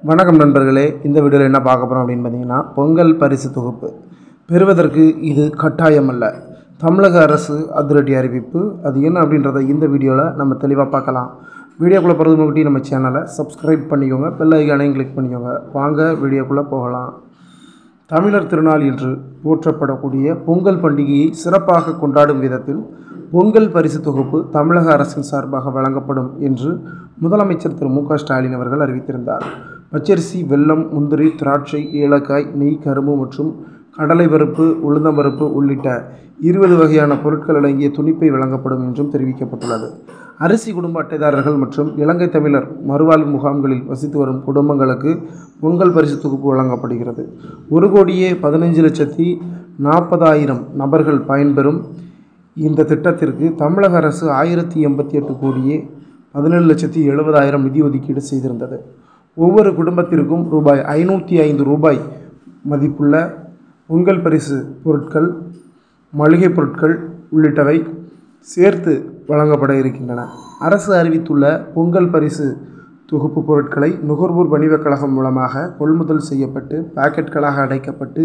வணக்கம் நண்பர்களே இந்த வீடியோவில் என்ன பார்க்க போகிறோம் அப்படின்னு பார்த்தீங்கன்னா பொங்கல் பரிசு தொகுப்பு பெறுவதற்கு இது கட்டாயம் அல்ல தமிழக அரசு அதிரடி அறிவிப்பு அது என்ன அப்படின்றத இந்த வீடியோவில் நம்ம தெளிவாக பார்க்கலாம் வீடியோக்குள்ளே போகிறது முன்னாடி நம்ம சேனலை சப்ஸ்கிரைப் பண்ணிக்கோங்க பெல் ஐக்கானையும் கிளிக் பண்ணிக்கோங்க வாங்க வீடியோக்குள்ளே போகலாம் தமிழர் திருநாள் என்று போற்றப்படக்கூடிய பொங்கல் பண்டிகையை சிறப்பாக கொண்டாடும் விதத்தில் பொங்கல் பரிசு தொகுப்பு தமிழக அரசின் சார்பாக வழங்கப்படும் என்று முதலமைச்சர் திரு மு க ஸ்டாலின் அவர்கள் அறிவித்திருந்தார் பச்சரிசி வெல்லம் முந்திரி திராட்சை ஏலக்காய் நெய் கரும்பு மற்றும் கடலை பருப்பு உளுந்தம்பருப்பு உள்ளிட்ட இருபது வகையான பொருட்கள் அடங்கிய துணிப்பை வழங்கப்படும் என்றும் தெரிவிக்கப்பட்டுள்ளது அரிசி குடும்ப அட்டைதாரர்கள் மற்றும் இலங்கை தமிழர் மறுவாழ்வு முகாம்களில் வசித்து வரும் குடும்பங்களுக்கு பொங்கல் பரிசு தொகுப்பு வழங்கப்படுகிறது ஒரு கோடியே பதினைஞ்சு லட்சத்தி நாற்பதாயிரம் நபர்கள் பயன்பெறும் இந்த திட்டத்திற்கு தமிழக அரசு ஆயிரத்தி எண்பத்தி எட்டு கோடியே பதினேழு லட்சத்தி எழுபதாயிரம் நிதி ஒதுக்கீடு செய்திருந்தது ஒவ்வொரு குடும்பத்திற்கும் ரூபாய் ஐநூற்றி ஐந்து ரூபாய் மதிப்புள்ள பொங்கல் பரிசு பொருட்கள் மளிகை பொருட்கள் உள்ளிட்டவை சேர்த்து வழங்கப்பட இருக்கின்றன அரசு அறிவித்துள்ள பொங்கல் பரிசு தொகுப்பு பொருட்களை நுகர்வோர் வணிகக் கழகம் மூலமாக கொள்முதல் செய்யப்பட்டு பாக்கெட்களாக அடைக்கப்பட்டு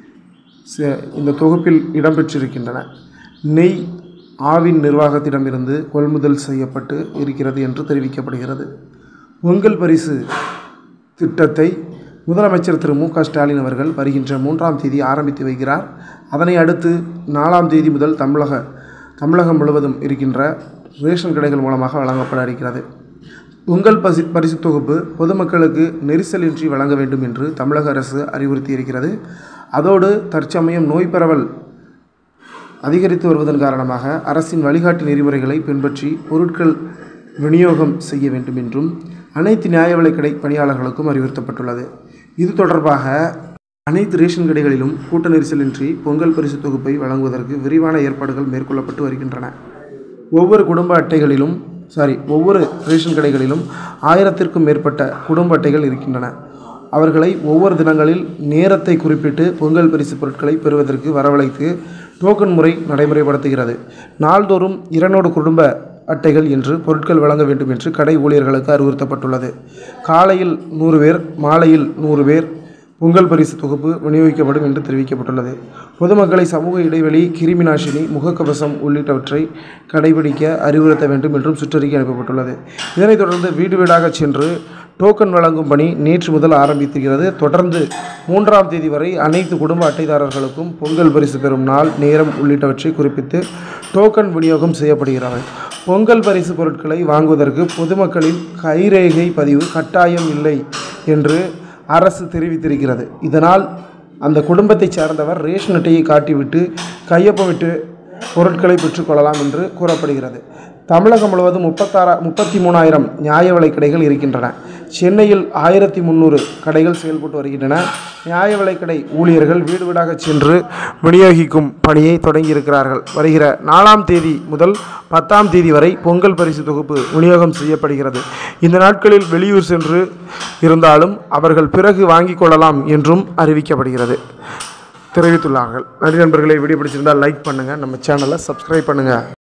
ச- இந்த தொகுப்பில் இடம்பெற்றிருக்கின்றன நெய் ஆவின் நிர்வாகத்திடமிருந்து கொள்முதல் செய்யப்பட்டு இருக்கிறது என்று தெரிவிக்கப்படுகிறது பொங்கல் பரிசு திட்டத்தை முதலமைச்சர் திரு மு க ஸ்டாலின் அவர்கள் வருகின்ற மூன்றாம் தேதி ஆரம்பித்து வைக்கிறார் அதனை அடுத்து நாலாம் தேதி முதல் தமிழக தமிழகம் முழுவதும் இருக்கின்ற ரேஷன் கடைகள் மூலமாக வழங்கப்பட இருக்கிறது பொங்கல் பசி பரிசு தொகுப்பு பொதுமக்களுக்கு நெரிசலின்றி வழங்க வேண்டும் என்று தமிழக அரசு அறிவுறுத்தி இருக்கிறது அதோடு தற்சமயம் நோய் பரவல் அதிகரித்து வருவதன் காரணமாக அரசின் வழிகாட்டு நெறிமுறைகளை பின்பற்றி பொருட்கள் விநியோகம் செய்ய வேண்டும் என்றும் அனைத்து நியாய விலைக் கடை பணியாளர்களுக்கும் அறிவுறுத்தப்பட்டுள்ளது இது தொடர்பாக அனைத்து ரேஷன் கடைகளிலும் கூட்ட நெரிசலின்றி பொங்கல் பரிசு தொகுப்பை வழங்குவதற்கு விரிவான ஏற்பாடுகள் மேற்கொள்ளப்பட்டு வருகின்றன ஒவ்வொரு குடும்ப அட்டைகளிலும் சாரி ஒவ்வொரு ரேஷன் கடைகளிலும் ஆயிரத்திற்கும் மேற்பட்ட குடும்ப அட்டைகள் இருக்கின்றன அவர்களை ஒவ்வொரு தினங்களில் நேரத்தை குறிப்பிட்டு பொங்கல் பரிசு பொருட்களை பெறுவதற்கு வரவழைத்து டோக்கன் முறை நடைமுறைப்படுத்துகிறது நாள்தோறும் இருநூறு குடும்ப அட்டைகள் என்று பொருட்கள் வழங்க வேண்டும் என்று கடை ஊழியர்களுக்கு அறிவுறுத்தப்பட்டுள்ளது காலையில் நூறு பேர் மாலையில் நூறு பேர் பொங்கல் பரிசு தொகுப்பு விநியோகிக்கப்படும் என்று தெரிவிக்கப்பட்டுள்ளது பொதுமக்களை சமூக இடைவெளி கிருமி நாசினி முகக்கவசம் உள்ளிட்டவற்றை கடைபிடிக்க அறிவுறுத்த வேண்டும் என்றும் சுற்றறிக்கை அனுப்பப்பட்டுள்ளது இதனைத் தொடர்ந்து வீடு வீடாக சென்று டோக்கன் வழங்கும் பணி நேற்று முதல் ஆரம்பித்திருக்கிறது தொடர்ந்து மூன்றாம் தேதி வரை அனைத்து குடும்ப அட்டைதாரர்களுக்கும் பொங்கல் பரிசு பெறும் நாள் நேரம் உள்ளிட்டவற்றை குறிப்பிட்டு டோக்கன் விநியோகம் செய்யப்படுகிறது பொங்கல் பரிசு பொருட்களை வாங்குவதற்கு பொதுமக்களின் கைரேகை பதிவு கட்டாயம் இல்லை என்று அரசு தெரிவித்திருக்கிறது இதனால் அந்த குடும்பத்தைச் சார்ந்தவர் ரேஷன் அட்டையை காட்டிவிட்டு கையொப்பமிட்டு பொருட்களை பெற்றுக்கொள்ளலாம் என்று கூறப்படுகிறது தமிழகம் முழுவதும் முப்பத்தாறா முப்பத்தி மூணாயிரம் நியாய விலைக் கடைகள் இருக்கின்றன சென்னையில் ஆயிரத்தி முந்நூறு கடைகள் செயல்பட்டு வருகின்றன நியாய விலைக் கடை ஊழியர்கள் வீடு வீடாக சென்று விநியோகிக்கும் பணியை தொடங்கியிருக்கிறார்கள் வருகிற நாலாம் தேதி முதல் பத்தாம் தேதி வரை பொங்கல் பரிசு தொகுப்பு விநியோகம் செய்யப்படுகிறது இந்த நாட்களில் வெளியூர் சென்று இருந்தாலும் அவர்கள் பிறகு வாங்கிக் கொள்ளலாம் என்றும் அறிவிக்கப்படுகிறது தெரிவித்துள்ளார்கள் நன்றி நண்பர்களை வீடியோ பிடிச்சிருந்தால் லைக் பண்ணுங்கள் நம்ம சேனலை சப்ஸ்கிரைப் பண்ணுங்கள்